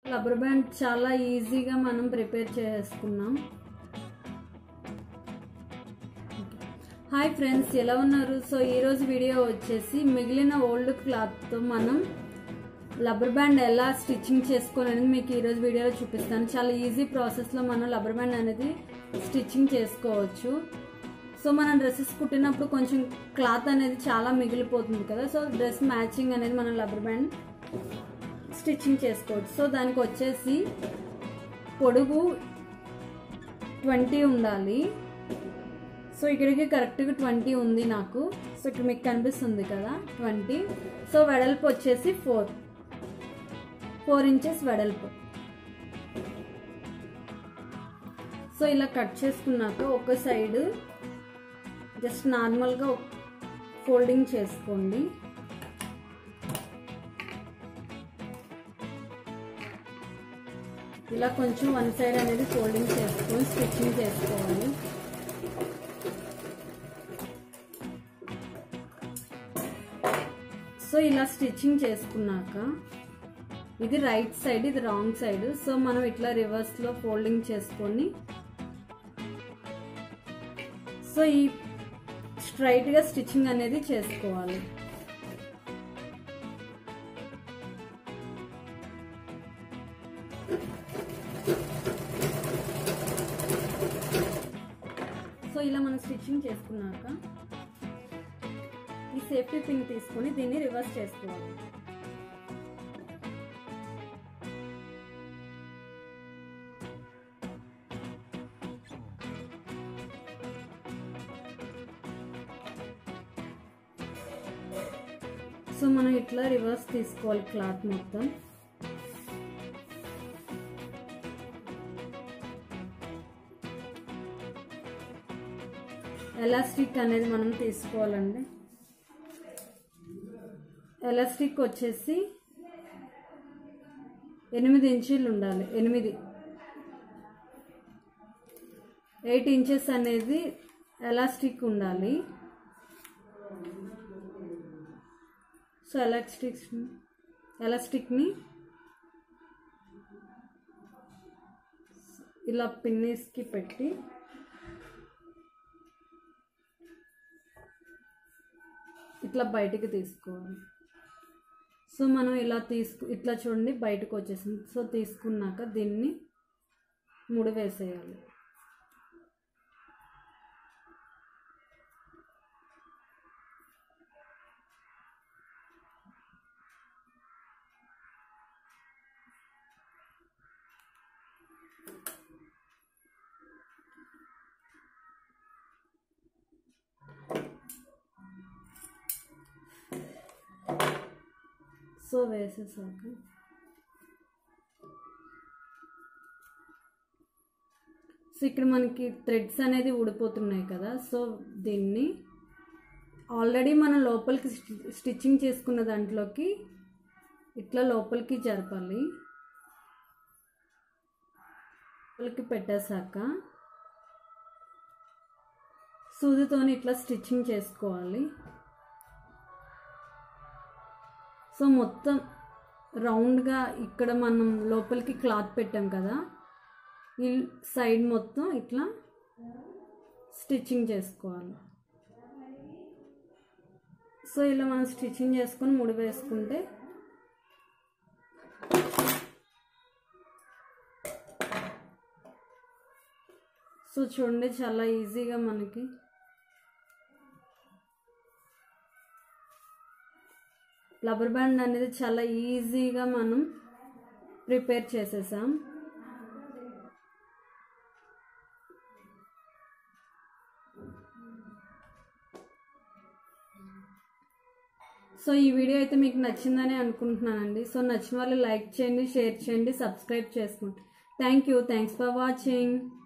rubber band చాలా ఈజీగా మనం ప్రిపేర్ చేసుకున్నాం హాయ్ ఫ్రెండ్స్ ఎలా ఉన్నారు సో ఈరోజు వీడియో వచ్చేసి మిగిలిన ఓల్డ్ క్లాత్తో మనం రబ్బర్ బ్యాండ్ ఎలా స్టిచ్చింగ్ చేసుకోవాలనేది మీకు ఈరోజు వీడియోలో చూపిస్తాను చాలా ఈజీ ప్రాసెస్లో మనం రబ్బర్ బ్యాండ్ అనేది స్టిచ్చింగ్ చేసుకోవచ్చు సో మనం డ్రెస్సెస్ కుట్టినప్పుడు కొంచెం క్లాత్ అనేది చాలా మిగిలిపోతుంది కదా సో డ్రెస్ మ్యాచింగ్ అనేది మనం రబ్బర్ బ్యాండ్ స్టిచ్చింగ్ చేసుకోవచ్చు సో దానికి వచ్చేసి పొడుగు ట్వంటీ ఉండాలి సో ఇక్కడికి కరెక్ట్గా ట్వంటీ ఉంది నాకు సో ఇక్కడ మీకు కనిపిస్తుంది కదా ట్వంటీ సో వెడల్పు వచ్చేసి ఫోర్ ఫోర్ ఇంచెస్ వెడల్పు సో ఇలా కట్ చేసుకున్నాక ఒక సైడ్ జస్ట్ నార్మల్గా ఫోల్డింగ్ చేసుకోండి ఇలా కొంచెం వన్ సైడ్ అనేది ఫోల్డింగ్ చేసుకొని స్టిచ్చింగ్ చేసుకోవాలి సో ఇలా స్టిచ్చింగ్ చేసుకున్నాక ఇది రైట్ సైడ్ ఇది రాంగ్ సైడ్ సో మనం ఇట్లా రివర్స్లో ఫోల్డింగ్ చేసుకొని సో ఈ స్ట్రైట్గా స్టిచ్చింగ్ అనేది చేసుకోవాలి సో ఇలా మనం స్టిచ్చింగ్ చేసుకున్నాక ఈ సేఫ్టీ పిన్ తీసుకొని దీన్ని రివర్స్ చేసుకోవాలి సో మనం ఇట్లా రివర్స్ తీసుకోవాలి క్లాత్ మొత్తం ఎలాస్టిక్ అనేది మనం తీసుకోవాలండి ఎలాస్టిక్ వచ్చేసి ఎనిమిది ఇంచీలు ఉండాలి ఎనిమిది ఎయిట్ ఇంచెస్ అనేది ఎలాస్టిక్ ఉండాలి సో ఎలాస్టిక్ ఎలాస్టిక్ని ఇలా పిన్నీస్కి పెట్టి ఇట్లా బయటికి తీసుకోవాలి సో మనం ఇలా తీసుకు ఇట్లా చూడండి బయటకు వచ్చేసింది సో తీసుకున్నాక దీన్ని ముడి వేసేయాలి సో వేసేసాక సో ఇక్కడ మనకి థ్రెడ్స్ అనేది ఊడిపోతున్నాయి కదా సో దీన్ని ఆల్రెడీ మనం లోపలికి స్టిచ్చింగ్ చేసుకున్న దాంట్లోకి ఇట్లా లోపలికి జరపాలి లోపలికి పెట్టేశాక సూదితోని ఇట్లా స్టిచ్చింగ్ చేసుకోవాలి సో మొత్తం రౌండ్గా ఇక్కడ మనం లోపలికి క్లాత్ పెట్టాం కదా ఈ సైడ్ మొత్తం ఇట్లా స్టిచ్చింగ్ చేసుకోవాలి సో ఇలా మనం స్టిచ్చింగ్ చేసుకొని ముడి వేసుకుంటే సో చూడండి చాలా ఈజీగా మనకి రబ్బర్ బ్యాండ్ అనేది చాలా ఈజీగా మనం ప్రిపేర్ చేసేసాం సో ఈ వీడియో అయితే మీకు నచ్చిందని అనుకుంటున్నానండి సో నచ్చిన వాళ్ళు లైక్ చేయండి షేర్ చేయండి సబ్స్క్రైబ్ చేసుకోండి thank you thanks for watching